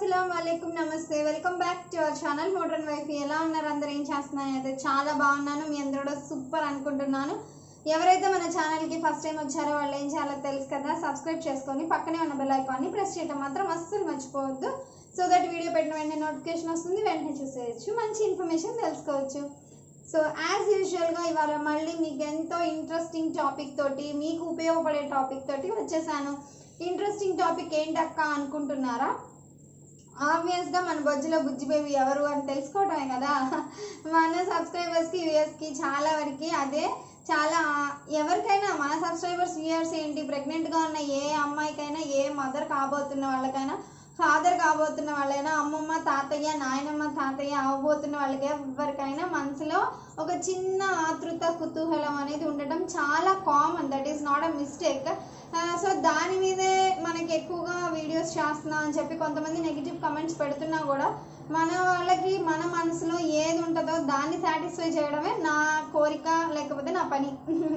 అస్సలం వాలేకుమ్ నమస్తే welcome back to our channel modern wife ఎలా ఉన్నారు అందరు ఏం చేస్తున్నాను అయితే చాలా బాగున్నాను మీ అందరూ కూడా సూపర్ అనుకుంటున్నాను ఎవరైతే మన ఛానల్కి ఫస్ట్ టైం వచ్చారో వాళ్ళు ఏం చేయాలో తెలుసు కదా సబ్స్క్రైబ్ చేసుకొని పక్కనే ఉన్న బెల్ ఐకాన్ని ప్రెస్ చేయడం మాత్రం అస్సలు మర్చిపోవద్దు సో దట్ వీడియో పెట్టిన వెంటనే నోటిఫికేషన్ వస్తుంది వెంటనే చూసేయచ్చు మంచి ఇన్ఫర్మేషన్ తెలుసుకోవచ్చు సో యాజ్ యూజువల్గా ఇవాళ మళ్ళీ మీకు ఎంతో ఇంట్రెస్టింగ్ టాపిక్ తోటి మీకు ఉపయోగపడే టాపిక్ తోటి వచ్చేసాను ఇంట్రెస్టింగ్ టాపిక్ ఏంటక్క అనుకుంటున్నారా ఆబ్వియస్గా మన బొజ్జులో బుజ్జి బేబీ ఎవరు అని తెలుసుకోవటమే కదా మన సబ్స్క్రైబర్స్కి వ్యూయర్స్కి చాలా వరకు అదే చాలా ఎవరికైనా మన సబ్స్క్రైబర్స్ వ్యూయర్స్ ఏంటి ప్రెగ్నెంట్గా ఉన్న ఏ అమ్మాయికైనా ఏ మదర్ కాబోతున్న వాళ్ళకైనా ఫాదర్ కాబోతున్న వాళ్ళైనా అమ్మమ్మ తాతయ్య నాయనమ్మ తాతయ్య అవ్వబోతున్న వాళ్ళకి ఎవరికైనా మనసులో ఒక చిన్న ఆతృత కుతూహలం అనేది ఉండటం చాలా common that is not a mistake so దాని మీదే మనకి ఎక్కువగా వీడియోస్ చేస్తున్నా అని చెప్పి కొంతమంది నెగిటివ్ కమెంట్స్ పెడుతున్నా కూడా మన వాళ్ళకి మన మనసులో ఏది ఉంటుందో దాన్ని సాటిస్ఫై చేయడమే నా కోరిక లేకపోతే నా పని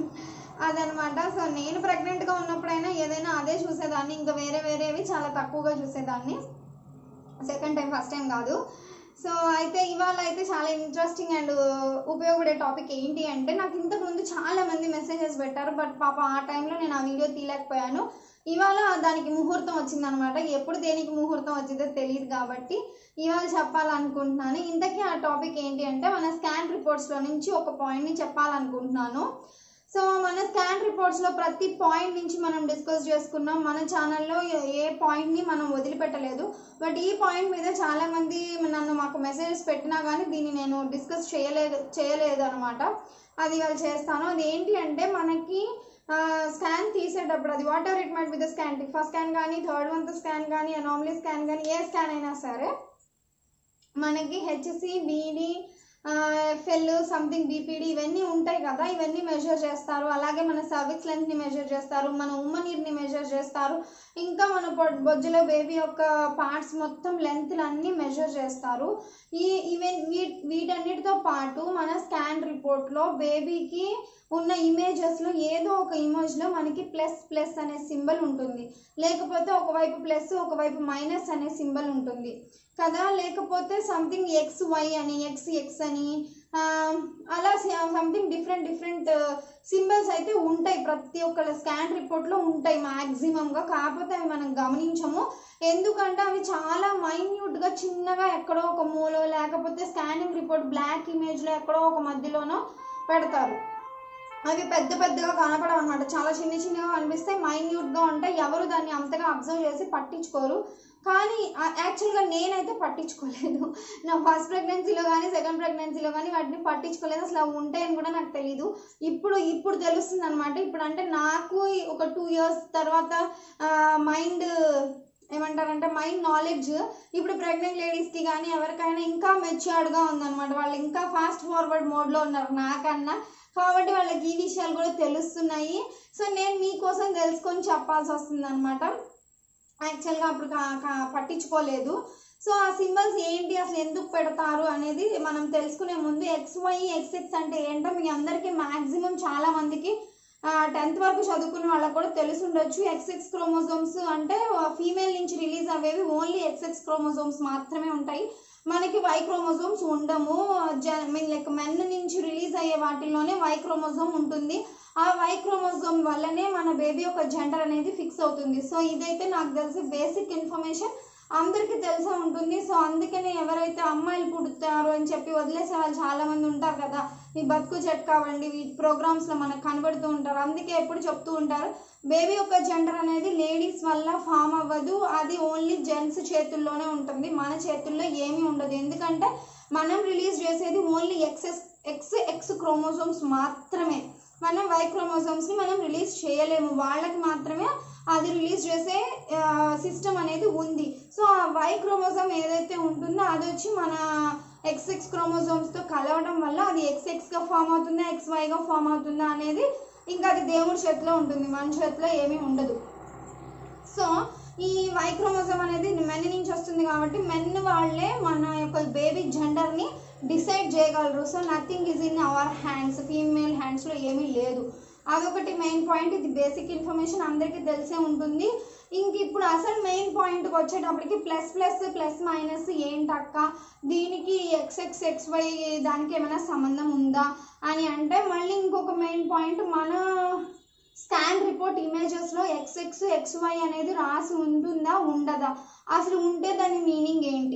అదనమాట సో నేను ప్రెగ్నెంట్గా ఉన్నప్పుడైనా ఏదైనా అదే చూసేదాన్ని ఇంకా వేరే వేరేవి చాలా తక్కువగా చూసేదాన్ని సెకండ్ టైం ఫస్ట్ టైం కాదు సో అయితే ఇవాళ అయితే చాలా ఇంట్రెస్టింగ్ అండ్ ఉపయోగపడే టాపిక్ ఏంటి అంటే నాకు ఇంతకుముందు చాలా మంది మెసేజెస్ పెట్టారు బట్ పాప ఆ టైంలో నేను ఆ వీడియో తీయలేకపోయాను ఇవాళ దానికి ముహూర్తం వచ్చిందనమాట ఎప్పుడు దేనికి ముహూర్తం వచ్చిందో తెలియదు కాబట్టి ఇవాళ చెప్పాలనుకుంటున్నాను ఇంతకీ ఆ టాపిక్ ఏంటి అంటే మన స్కాన్ రిపోర్ట్స్లో నుంచి ఒక పాయింట్ని చెప్పాలనుకుంటున్నాను సో మన స్కాన్ రిపోర్ట్స్లో ప్రతి పాయింట్ నుంచి మనం డిస్కస్ చేసుకున్నాం మన ఛానల్లో ఏ పాయింట్ని మనం వదిలిపెట్టలేదు బట్ ఈ పాయింట్ మీద చాలామంది నన్ను మాకు మెసేజెస్ పెట్టినా కానీ దీన్ని నేను డిస్కస్ చేయలేదు చేయలేదు అనమాట అది వాళ్ళు చేస్తాను అది ఏంటి అంటే మనకి స్కాన్ తీసేటప్పుడు అది whatever it might with scan first scan కానీ థర్డ్ మంత్ స్కాన్ కానీ అనామలీ స్కాన్ కానీ ఏ స్కాన్ అయినా సరే మనకి HC BD FL something BPD ఇవన్నీ ఉంటాయి కదా ఇవన్నీ మెజర్ చేస్తారు అలాగే మన సర్విక్స్ లెంత్ని మెజర్ చేస్తారు మన ఉమ్మ నీరుని మెజర్ చేస్తారు ఇంకా మన పొ- బొజ్జులో బేబీ యొక్క పార్ట్స్ మొత్తం లెంత్లు అన్నీ మెజర్ చేస్తారు ఈ ఈవెన్ వీ వీటన్నిటితో పాటు మన స్కాన్ రిపోర్ట్లో బేబీకి ఉన్న ఇమేజెస్లో ఏదో ఒక ఇమేజ్లో మనకి ప్లస్ ప్లస్ అనే సింబల్ ఉంటుంది లేకపోతే ఒకవైపు ప్లస్ ఒకవైపు మైనస్ అనే సింబల్ ఉంటుంది కదా లేకపోతే సంథింగ్ ఎక్స్ వై అని ఎక్స్ ఎక్స్ అని ఆ, అలా సంథింగ్ డిఫరెంట్ డిఫరెంట్ సింబల్స్ అయితే ఉంటాయి ప్రతి ఒక్కళ్ళ స్కాన్ రిపోర్ట్లో ఉంటాయి మ్యాక్సిమంగా కాకపోతే అవి మనం గమనించము ఎందుకంటే అవి చాలా మైన్యూట్గా చిన్నగా ఎక్కడో ఒక మూలో లేకపోతే స్కానింగ్ రిపోర్ట్ బ్లాక్ ఇమేజ్లో ఎక్కడో ఒక మధ్యలోనో పెడతారు అవి పెద్ద పెద్దగా కనపడవు అనమాట చాలా చిన్న చిన్నగా కనిపిస్తాయి మైన్యూట్గా ఉంటాయి ఎవరు దాన్ని అంతగా అబ్జర్వ్ చేసి పట్టించుకోరు కానీ యాక్చువల్గా నేనైతే పట్టించుకోలేదు నా ఫస్ట్ ప్రెగ్నెన్సీలో కానీ సెకండ్ ప్రెగ్నెన్సీలో కానీ వాటిని పట్టించుకోలేదు అసలు అవి ఉంటాయని కూడా నాకు తెలియదు ఇప్పుడు ఇప్పుడు తెలుస్తుంది అనమాట ఇప్పుడు అంటే నాకు ఒక టూ ఇయర్స్ తర్వాత మైండ్ ఏమంటారంటే మైండ్ నాలెడ్జ్ ఇప్పుడు ప్రెగ్నెంట్ లేడీస్కి కానీ ఎవరికైనా ఇంకా మెచ్యూర్డ్గా ఉందన్నమాట వాళ్ళు ఇంకా ఫాస్ట్ ఫార్వర్డ్ మోడ్లో ఉన్నారు నాకన్నా కాబట్టి వాళ్ళకి ఈ విషయాలు కూడా తెలుస్తున్నాయి సో నేను మీకోసం తెలుసుకొని చెప్పాల్సి వస్తుంది అనమాట యాక్చువల్గా అప్పుడు కా- కా- పట్టించుకోలేదు సో ఆ సింబల్స్ ఏంటి అసలు ఎందుకు పెడతారు అనేది మనం తెలుసుకునే ముందు ఎక్స్ వై ఎక్స్ ఎక్స్ అంటే ఏంటో మీ అందరికీ మ్యాక్సిమం చాలా మందికి టెన్త్ వరకు చదువుకున్న వాళ్ళకి కూడా తెలిసి ఉండొచ్చు ఎక్స్ఎక్స్ క్రోమోజోమ్స్ అంటే ఫీమేల్ నుంచి రిలీజ్ అయ్యేవి ఓన్లీ ఎక్స్ఎక్స్ క్రోమోజోమ్స్ మాత్రమే ఉంటాయి మనకి వై క్రోమోజోమ్స్ ఉండము మీన్ లైక్ మెన్ నుంచి రిలీజ్ అయ్యే వాటిల్లోనే వై క్రోమోజోమ్ ఉంటుంది ఆ వై క్రోమోజోమ్ వల్లనే మన బేబీ యొక్క జెండర్ అనేది ఫిక్స్ అవుతుంది సో ఇదైతే నాకు తెలిసి బేసిక్ ఇన్ఫర్మేషన్ అందరికీ తెలిసే ఉంటుంది సో అందుకనే ఎవరైతే అమ్మాయిలు పుడతారు అని చెప్పి వదిలేసే వాళ్ళు చాలా మంది ఉంటారు కదా ఈ బతుకు చెట్ కావండి ఈ ప్రోగ్రామ్స్ లో మనకు కనబడుతూ ఉంటారు అందుకే ఎప్పుడు చెప్తూ ఉంటారు బేబీ యొక్క జెండర్ అనేది లేడీస్ వల్ల ఫామ్ అవ్వదు అది ఓన్లీ జెంట్స్ చేతుల్లోనే ఉంటుంది మన చేతుల్లో ఏమీ ఉండదు ఎందుకంటే మనం రిలీజ్ చేసేది only excess X X chromosomes మాత్రమే మనం వై క్రోమోజోమ్స్ ని మనం రిలీజ్ చేయలేము వాళ్ళకి మాత్రమే అది రిలీజ్ చేసే సిస్టమ్ అనేది ఉంది సో ఆ వై క్రోమోజోమ్ ఏదైతే ఉంటుందో అది వచ్చి మన ఎక్స్ ఎక్స్ క్రోమోజోమ్స్తో కలవడం వల్ల అది ఎక్స్ ఎక్స్గా ఫామ్ అవుతుందా ఎక్స్ వైగా ఫామ్ అవుతుందా అనేది ఇంకా అది దేవుడి చేతిలో ఉంటుంది మన చేతిలో ఏమీ ఉండదు సో ఈ వై క్రోమోజోమ్ అనేది మెన్ నుంచి వస్తుంది కాబట్టి మెన్ వాళ్ళే మన యొక్క బేబీ జెండర్ని డిసైడ్ చేయగలరు so nothing is in our hands female హ్యాండ్స్లో ఏమీ లేదు అదొకటి మెయిన్ పాయింట్ ఇది బేసిక్ ఇన్ఫర్మేషన్ అందరికీ తెలిసే ఉంటుంది ఇంక ఇప్పుడు అసలు మెయిన్ పాయింట్కి వచ్చేటప్పటికి ప్లస్ ప్లస్ ప్లస్ మైనస్ ఏంటక్క దీనికి ఎక్స్ఎక్స్ ఎక్స్వై దానికి ఏమైనా సంబంధం ఉందా అని అంటే మళ్ళీ ఇంకొక మెయిన్ పాయింట్ మన స్కాన్ రిపోర్ట్ ఇమేజెస్లో ఎక్స్ఎక్స్ ఎక్స్వై అనేది రాసి ఉంటుందా ఉండదా అసలు ఉంటే దాని మీనింగ్ ఏంటి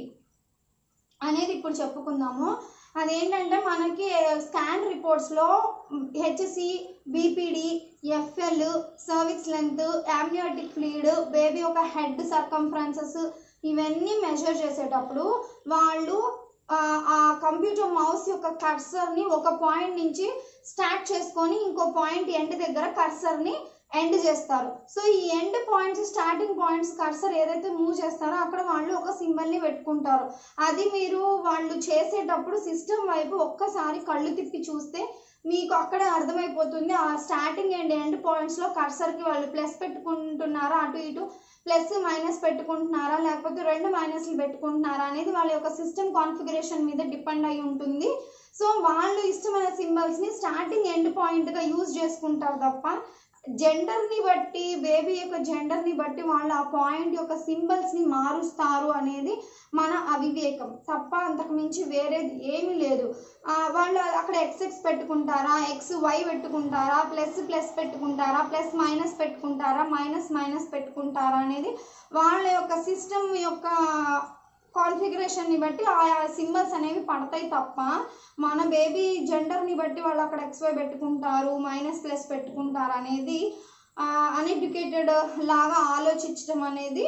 అనేది ఇప్పుడు చెప్పుకుందాము అదేంటంటే మనకి స్కాన్ రిపోర్ట్స్లో HC BPD FL cervix length amniotic fluid baby ఒక హెడ్ సర్కంఫరెన్సెస్ ఇవన్నీ మెజర్ చేసేటప్పుడు వాళ్ళు ఆ, ఆ కంప్యూటర్ మౌస్ యొక్క కర్సర్ని ఒక పాయింట్ నుంచి స్టార్ట్ చేసుకొని ఇంకో పాయింట్ ఎండ్ దగ్గర కర్సర్ని ఎండ్ చేస్తారు సో ఈ end points starting points cursor ఏదైతే మూవ్ చేస్తారో అక్కడ వాళ్ళు ఒక సింబల్ని పెట్టుకుంటారు అది మీరు వాళ్ళు చేసేటప్పుడు సిస్టమ్ వైపు ఒక్కసారి కళ్ళు తిప్పి చూస్తే మీకు అక్కడ అర్థమైపోతుంది ఆ స్టార్టింగ్ అండ్ ఎండ్ పాయింట్స్లో కర్సర్కి వాళ్ళు ప్లస్ పెట్టుకుంటున్నారా అటు ఇటు ప్లస్ మైనస్ పెట్టుకుంటున్నారా లేకపోతే రెండు మైనస్లు పెట్టుకుంటున్నారా అనేది వాళ్ళ యొక్క సిస్టమ్ కాన్ఫిగరేషన్ మీద డిపెండ్ అయి ఉంటుంది సో వాళ్ళు ఇష్టమైన సింబల్స్ని స్టార్టింగ్ ఎండ్ పాయింట్గా యూజ్ చేసుకుంటారు తప్ప జెండర్ని బట్టి బేబీ యొక్క జెండర్ని బట్టి వాళ్ళు ఆ పాయింట్ యొక్క సింబల్స్ని మారుస్తారు అనేది మన అవివేకం తప్ప అంతకు మించి వేరేది ఏమీ లేదు ఆ, వాళ్ళు అక్కడ ఎక్స్ ఎక్స్ పెట్టుకుంటారా ఎక్స్ వై పెట్టుకుంటారా ప్లస్ ప్లస్ పెట్టుకుంటారా ప్లస్ మైనస్ పెట్టుకుంటారా మైనస్ మైనస్ పెట్టుకుంటారా అనేది వాళ్ళ యొక్క సిస్టమ్ యొక్క కాన్ఫిగరేషన్ని బట్టి ఆ సింబల్స్ అనేవి పడతాయి తప్ప మన బేబీ జెండర్ని బట్టి వాళ్ళు అక్కడ ఎక్స్వై పెట్టుకుంటారు మైనస్ ప్లస్ పెట్టుకుంటారు అనేది అన్ఎడ్యుకేటెడ్ లాగా ఆలోచించడం అనేది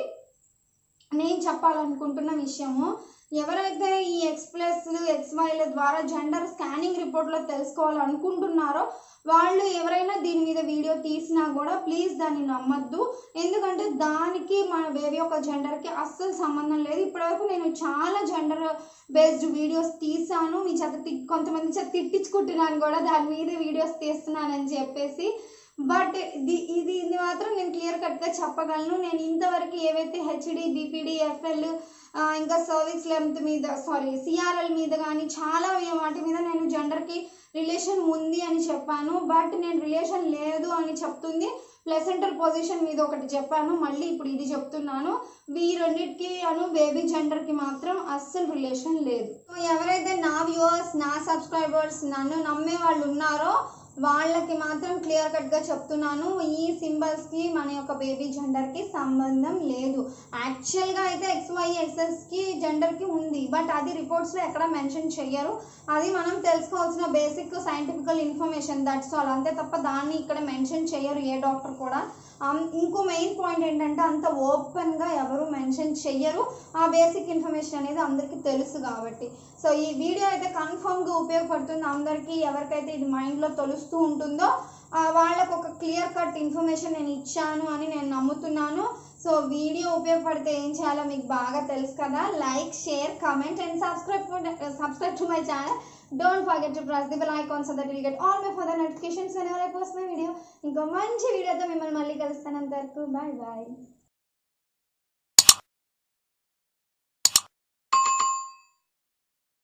నేను చెప్పాలనుకుంటున్న విషయము ఎవరైతే ఈ ఎక్స్ ప్లస్ ఎక్స్ వైల ద్వారా జెండర్ స్కానింగ్ రిపోర్ట్లో తెలుసుకోవాలనుకుంటున్నారో వాళ్ళు ఎవరైనా దీని మీద వీడియో తీసినా కూడా ప్లీజ్ దాన్ని నమ్మద్దు ఎందుకంటే దానికి మన బేబీ యొక్క జెండర్కి అస్సలు సంబంధం లేదు ఇప్పటివరకు నేను చాలా జెండర్ బేస్డ్ వీడియోస్ తీసాను మీ చేత తి- కొంతమంది చేత తిట్టించుకుంటున్నాను కూడా దాని మీద వీడియోస్ తీస్తున్నానని చెప్పేసి బట్ ఇది ఇది ఇది మాత్రం నేను క్లియర్ కట్గా చెప్పగలను నేను ఇంతవరకు ఏవైతే హెచ్డి బీపీడి ఎఫ్ఎల్ ఇంకా సర్వీస్ లెంత్ మీద సారీ సిఆర్ఎల్ మీద కానీ చాలా వాటి మీద నేను జెండర్కి రిలేషన్ ఉంది అని చెప్పాను బట్ నేను రిలేషన్ లేదు అని చెప్తుంది ప్లెసెంటల్ పొజిషన్ మీద ఒకటి చెప్పాను మళ్ళీ ఇప్పుడు ఇది చెప్తున్నాను ఈ రెండింటికి అను బేబీ జెండర్కి మాత్రం అస్సలు రిలేషన్ లేదు సో ఎవరైతే నా వ్యూవర్స్ నా సబ్స్క్రైబర్స్ నన్ను నమ్మే వాళ్ళు ఉన్నారో వాళ్ళకి మాత్రం క్లియర్ కట్గా చెప్తున్నాను ఈ సింబల్స్కి మన యొక్క బేబీ జెండర్కి సంబంధం లేదు యాక్చువల్గా అయితే ఎక్స్వై ఎక్సెస్కి జెండర్కి ఉంది బట్ అది రిపోర్ట్స్లో ఎక్కడ మెన్షన్ చెయ్యరు అది మనం తెలుసుకోవాల్సిన basic scientifical information that's all అంతే తప్ప దాన్ని ఇక్కడ మెన్షన్ చెయ్యరు ఏ డాక్టర్ కూడా ఆమ్, ఇంకో మెయిన్ పాయింట్ ఏంటంటే అంత ఓపెన్గా ఎవరు మెన్షన్ చెయ్యరు ఆ బేసిక్ ఇన్ఫర్మేషన్ అనేది అందరికీ తెలుసు కాబట్టి సో ఈ వీడియో అయితే కన్ఫర్మ్గా ఉపయోగపడుతుంది అందరికీ ఎవరికైతే ఇది మైండ్లో తెలుస్తూ ఉంటుందో ఆ, వాళ్ళకు ఒక క్లియర్ కట్ ఇన్ఫర్మేషన్ నేను ఇచ్చాను అని నేను నమ్ముతున్నాను సో వీడియో ఉపయోగపడితే ఏం చేయాలో మీకు బాగా తెలుసు కదా like share comment and subscribe subscribe to my channel don't forget to press the bell icon so that will get all my further notifications whenever I post my video ఇంకో మంచి వీడియోతో మిమ్మల్ని మళ్ళీ కలుస్తాను అంతవరకు బాయ్ బాయ్